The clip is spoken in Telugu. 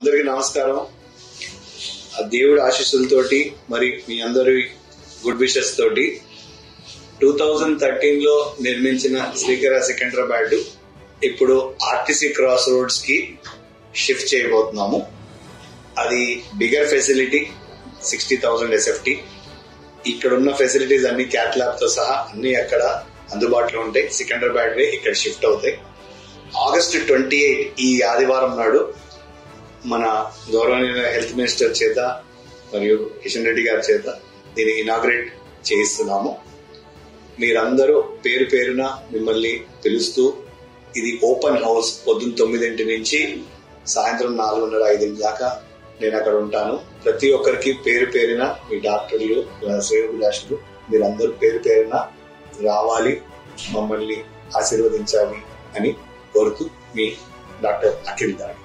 అందరికీ నమస్కారం ఆ దేవుడి ఆశీస్సులతోటి మరి మీ అందరి గుడ్ విషెస్ తోటి టూ థౌజండ్ థర్టీన్ లో నిర్మించిన శ్రీకర సికింద్రాబాద్ ఇప్పుడు ఆర్టీసీ క్రాస్ రోడ్స్ కి షిఫ్ట్ చేయబోతున్నాము అది bigger facility sixty thousand SFT ఇక్కడ ఉన్న ఫెసిలిటీస్ అన్ని క్యాట్ ల్యాబ్ తో సహా అన్ని అక్కడ అందుబాటులో ఉంటాయి సికింద్రాబాద్ వే ఇక్కడ షిఫ్ట్ అవుతాయి ఆగస్టు ట్వంటీ ఎయిట్ ఈ ఆదివారం నాడు మన గౌరవనీయ హెల్త్ మినిస్టర్ చేత మరియు కిషన్ రెడ్డి గారి చేత దీన్ని ఇనాగ్రేట్ చేయిస్తున్నాము మీరందరూ పేరు పేరున మిమ్మల్ని పిలుస్తూ ఇది ఓపెన్ హౌస్ పొద్దున్న తొమ్మిదింటి నుంచి సాయంత్రం నాలుగున్నర ఐదింటి దాకా నేను అక్కడ ఉంటాను ప్రతి ఒక్కరికి పేరు పేరున మీ డాక్టర్లు శ్రేయోభిలాషులు మీరందరూ పేరు పేరున రావాలి మమ్మల్ని ఆశీర్వదించాలి అని కోరుతూ మీ డాక్టర్ అఖిల్ దాడి